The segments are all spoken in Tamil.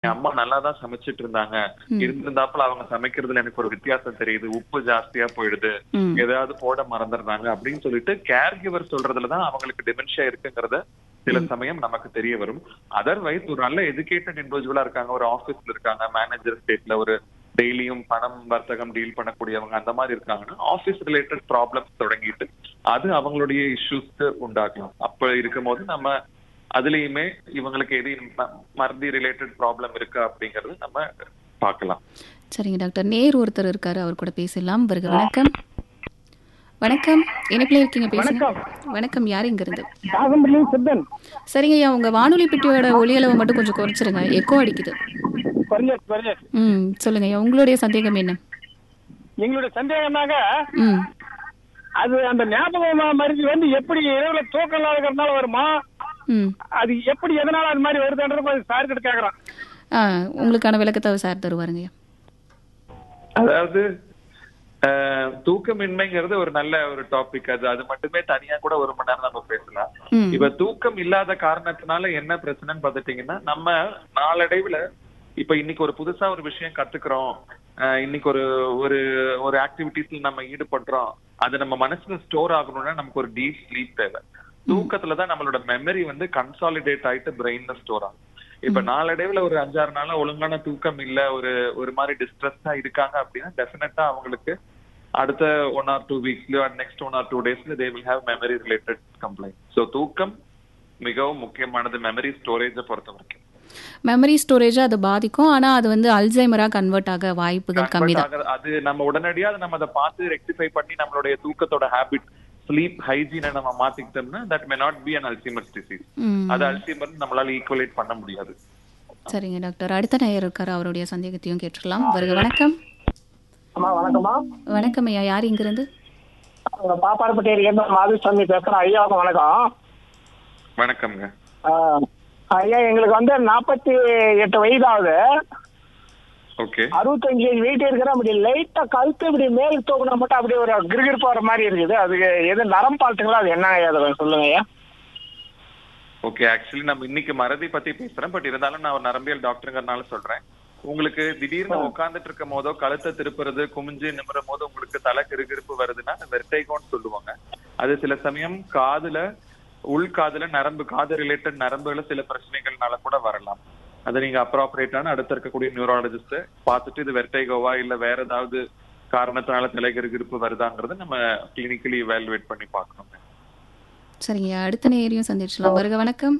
அம்மா நல்லா தான் சமைச்சிட்டு இருந்தாங்க ம். இருந்திருந்தாப்புல அவங்க சமைக்கிறதுல எனக்கு ஒரு வித்தியாசம் தெரியுது உப்பு ஜாஸ்தியா போயிடுது ம் ஏதாவது போட மறந்துடுறாங்க அப்படின்னு சொல்லிட்டு கேர் கிவர் சொல்றதுலதான் அவங்களுக்கு டிமென்ஷியா இருக்குங்கிறத சில சமயம் நமக்கு தெரிய வரும் அதர்வைஸ் ஒரு நல்ல எஜுகேட்டட் இண்டிவிஜுவலா இருக்காங்க ஒரு ஆபீஸ்ல இருக்காங்க மேனேஜர் ஸ்டேட்ல ஒரு டெய்லியும் பணம் வர்த்தகம் டீல் பண்ணக்கூடியவங்க அந்த மாதிரி இருக்காங்கன்னா ஆபீஸ் ரிலேட்டட் ப்ராப்ளம்ஸ் தொடங்கிட்டு அது அவங்களுடைய இஷ்யூஸ்க்கு உண்டாக்கலாம் அப்ப இருக்கும்போது நம்ம அதுலயுமே இவங்களுக்கு எது ம- மறதி ரிலேட்டட் ப்ராப்ளம் இருக்கா அப்படிங்கறது நம்ம பார்க்கலாம் சரிங்க டாக்டர் நேர் ஒருத்தர் இருக்காரு அவர் கூட பேசலாம் வருக வணக்கம் வணக்கம் இணைப்பில் இருக்கீங்க பேசுங்க வணக்கம் யார் இங்க இருந்து நாகம்பள்ளி சித்தன் சரிங்க ஐயா உங்க வானொலி பெட்டியோட ஒலி அளவை மட்டும் கொஞ்சம் குறைச்சிருங்க எக்கோ அடிக்குது குறைஞ்சாச்சு குறைஞ்சாச்சு ம் சொல்லுங்க ஐயா உங்களுடைய சந்தேகம் என்ன எங்களுடைய சந்தேகம்னாக்க ம் அது அந்த ஞாபகம் மருந்தி வந்து எப்படி இரவுல தூக்கம் இல்லாத இருக்கிறதுனால வருமா ம் அது எப்படி எதனால அது மாதிரி வருதுன்றது கொஞ்சம் சார் கிட்ட கேக்குறான் ஆ உங்களுக்கான விளக்கத்தை சார் தருவாருங்க ஐயா அதாவது அஹ், தூக்கமின்மைங்கிறது ஒரு நல்ல ஒரு டாபிக் அது அது மட்டுமே தனியா கூட ஒரு மணி நேரம் நம்ம பேசலாம் ம் இப்ப தூக்கம் இல்லாத காரணத்தினால என்ன பிரச்சனைன்னு பார்த்துட்டீங்கன்னா நம்ம நாளடைவுல இப்ப இன்னைக்கு ஒரு புதுசா ஒரு விஷயம் கத்துக்கிறோம் அஹ், இன்னைக்கு ஒரு ஒரு ஒரு ஆக்டிவிட்டிஸ்ல நம்ம ஈடுபடுறோம் அது நம்ம மனசுல ஸ்டோர் ஆகணும்னா நமக்கு ஒரு டீப் ஸ்லீப் தேவை தூக்கத்துல தான் நம்மளோட மெமரி வந்து கன்சாலிடேட் ஆயிட்டு பிரெயின்ல ஸ்டோர் ஆகும் இப்ப நாளடைவுல ஒரு அஞ்சாறு நாளா ஒழுங்கான தூக்கம் இல்ல ஒரு ஒரு மாதிரி டிஸ்ட்ரெஸ்டா இருக்காங்க அப்படின்னா டெஃபினட்டா அவங்களுக்கு அடுத்த ஒன் ஆர் டூ வீக்ஸ்லயோ நெக்ஸ்ட் ஒன் ஆர் டூ டேஸ்ல they will have memory related complaint so தூக்கம் மிகவும் முக்கியமானது மெமரி ஸ்டோரேஜை பொறுத்த வரைக்கும் மெமரி ஸ்டோரேஜை அது பாதிக்கும் ஆனா அது வந்து அல்சைமரா கன்வெர்ட் ஆக வாய்ப்புகள் கம்மி Convert தான் ஆகுறது- அது நம்ம உடனடியா அதை நம்ம அதை பார்த்து ரெக்டிஃபை பண்ணி நம்மளுடைய தூக்கத்தோட ஹேபிட் ஸ்லீப் ஹைஜீனை நம்ம மாத்திக்கிட்டோம்னா that may not be an Alzheimer's disease hmm அது அல்சிமர் நம்மளால ஈக்குவலேட் பண்ண முடியாது சரிங்க டாக்டர் அடுத்த நேயர் இருக்காரு அவருடைய சந்தேகத்தையும் கேட்டுடலாம் வருக வணக்கம் அம்மா வணக்கம்மா வணக்கம் ஐயா யார் இங்கிருந்து பாப்பாடுப்பட்டி இருந்து மாதுசாமி பேசுறேன் ஐயா வணக்கம் வணக்கம்ங்க ஆஹ், ஐயா எங்களுக்கு வந்து நாற்பத்தி எட்டு வயது ஆகுது ஓகே அறுபத்தஞ்சு கேஜி வெயிட் இருக்கிற அப்படி லைட்டா கழுத்து இப்படி மேல் தூக்கினா மட்டும் அப்படியே ஒரு கிருகிருப்பு வர மாதிரி இருக்குது அது எது நரம் பால்ட்டுங்களா அது என்ன ஐயா அதை சொல்லுங்க ஐயா ஓகே ஆக்சுவலி நம்ம இன்னைக்கு மறதி பத்தி பேசுறேன் பட் இருந்தாலும் நான் ஒரு நரம்பியல் டாக்டருங்கிறனால சொல்றேன் உங்களுக்கு திடீர்னு உட்கார்ந்துட்டு இருக்கும் போதோ கழுத்தை திருப்புறது குமிஞ்சு நிமிரும் போது உங்களுக்கு தலை கிருகிருப்பு வருதுன்னா வெர்டைகோன்னு சொல்லுவாங்க அது சில சமயம் காதுல உள்காதுல நரம்பு காது ரிலேட்டட் நரம்புல சில பிரச்சனைகள்னால கூட வரலாம் அதை நீங்க அப்ராப்ரேட்டான அடுத்த இருக்கக்கூடிய நியூராலஜிஸ்ட் பார்த்துட்டு இது வெர்டைகோவா இல்ல வேற ஏதாவது காரணத்தினால தலை கிருகிருப்பு வருதாங்கிறத நம்ம கிளினிக்கலி இவாலுவேட் பண்ணி பார்க்கணும் சரிங்க அடுத்த நேயரையும் சந்திச்சிடலாம் வருக வணக்கம்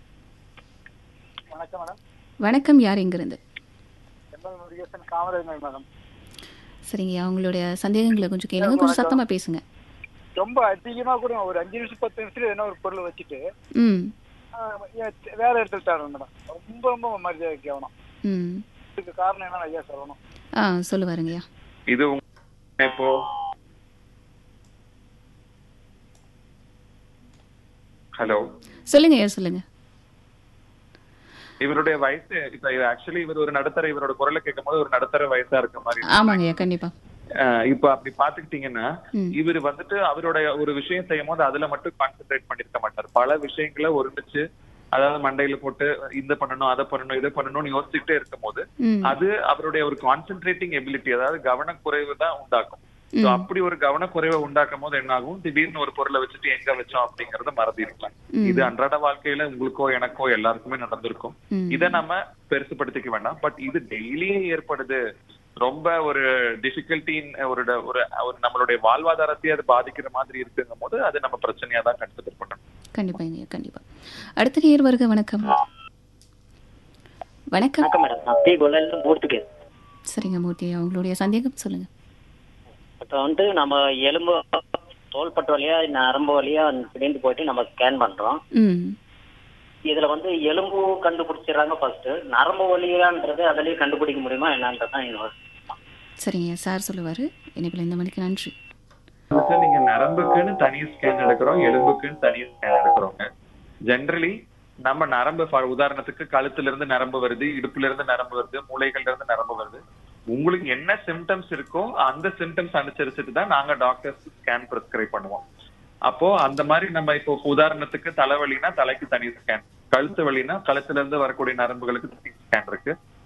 வணக்கம் மேடம் வணக்கம் யார் இங்கிருந்து எம்எல் முருகேசன் காமராஜ் மேடம் சரிங்க அவங்களுடைய சந்தேகங்களை கொஞ்சம் கேளுங்க கொஞ்சம் சத்தமா பேசுங்க ரொம்ப அதிகமா கூட ஒரு அஞ்சு நிமிஷம் பத்து நிமிஷத்துல என்ன ஒரு பொருள் வச்சுட்டு ம் ஆஹ், ஏன் வேற இடத்துல தரணும் மேடம் ரொம்ப ரொம்ப மரியாதை கவனம் ம் இதுக்கு காரணம் என்ன ஐயா சொல்லணும் ஆ சொல்லுவாருங்கய்யா இது உங்க- இப்போ ஹலோ சொல்லுங்க ஐயா சொல்லுங்க இவருடைய வயசு இப்ப ஆக்சுவலி இவர் ஒரு நடுத்தர இவரோட குரலை கேட்கும் போது ஒரு நடுத்தர வயசா இருக்க மாதிரி இருக்கு. ஆமாங்க ஐயா கண்டிப்பா அஹ் இப்ப அப்படி பாத்துக்கிட்டீங்கன்னா ம் இவர் வந்துட்டு அவருடைய ஒரு விஷயம் செய்யும் போது அதுல மட்டும் கான்சென்ட்ரேட் பண்ணிருக்க மாட்டார் பல விஷயங்களை ஒருமிச்சு அதாவது மண்டையில போட்டு இந்த பண்ணணும் அதை பண்ணணும் இதை பண்ணணும்னு யோசிச்சுட்டே இருக்கும் போது ம் அது அவருடைய ஒரு கான்சென்ட்ரேட்டிங் எபிலிட்டி அதாவது கவனக்குறைவு தான் உண்டாக்கும் So, அப்படி ஒரு கவனக்குறைவை உண்டாக்கும் போது என்ன ஆகும் திடீர்னு ஒரு பொருளை வச்சுட்டு எங்க வச்சோம் அப்படிங்கறத மறந்து இருக்கலாம் ம். இது அன்றாட வாழ்க்கையில உங்களுக்கோ எனக்கோ எல்லாருக்குமே நடந்திருக்கும் ம். இதை நம்ம பெருசுபடுத்திக்க வேண்டாம் பட் இது டெய்லியே ஏற்படுது ரொம்ப ஒரு டிஃபிகல்ட்டின் ஒரு ட- ஒரு ஒரு நம்மளுடைய வாழ்வாதாரத்தையே அது பாதிக்கிற மாதிரி இருக்குங்கும் போது அது நம்ம பிரச்சனையா தான் கன்சிடர் பண்ணணும் கண்டிப்பாங்க ஐயா கண்டிப்பா அடுத்த நேயர் வருக வணக்கம் வணக்கம் வணக்கம் மேடம் நான் பி கொல்லிருந்து மூர்த்திக்கு சரிங்க மூர்த்தி ஐயா உங்களுடைய சந்தேகம் சொல்லுங்க இப்போ வந்து நம்ம எலும்பு தோள்பட்டு வழியா நரம்பு வழியா திடீர்னு போயிட்டு நம்ம ஸ்கேன் பண்றோம் ம் இதுல வந்து எலும்பு கண்டுபிடிச்சிடுறாங்க ஃபர்ஸ்ட் நரம்பு வழியான்றது அதுலயே கண்டுபிடிக்க முடியுமா என்னன்றதான் என்னோட சரிங்க ஐயா சார் சொல்லுவாரு இணைப்பில் இந்த மணிக்கு நன்றி சார் நீங்க நரம்புக்குன்னு தனி ஸ்கேன் எடுக்கிறோம் எலும்புக்குன்னு தனி ஸ்கேன் எடுக்கிறோங்க ஜென்ரலி நம்ம நரம்பு for உதாரணத்துக்கு கழுத்துல இருந்து நரம்பு வருது இடுப்புல இருந்து நரம்பு வருது மூளைகள்ல இருந்து நரம்பு வருது உங்களுக்கு என்ன சிம்டம்ஸ் இருக்கோ அந்த சிம்டம்ஸ் அனுசரிச்சுட்டு தான் நாங்க டாக்டர்ஸ் ஸ்கேன் ப்ரிஸ்கிரைப் பண்ணுவோம் அப்போ அந்த மாதிரி நம்ம இப்போ உதாரணத்துக்கு தலைவலினா தலைக்கு தனி ஸ்கேன் கழுத்து வலினா கழுத்துல இருந்து வரக்கூடிய நரம்புகளுக்கு தனி ஸ்கேன் இருக்கு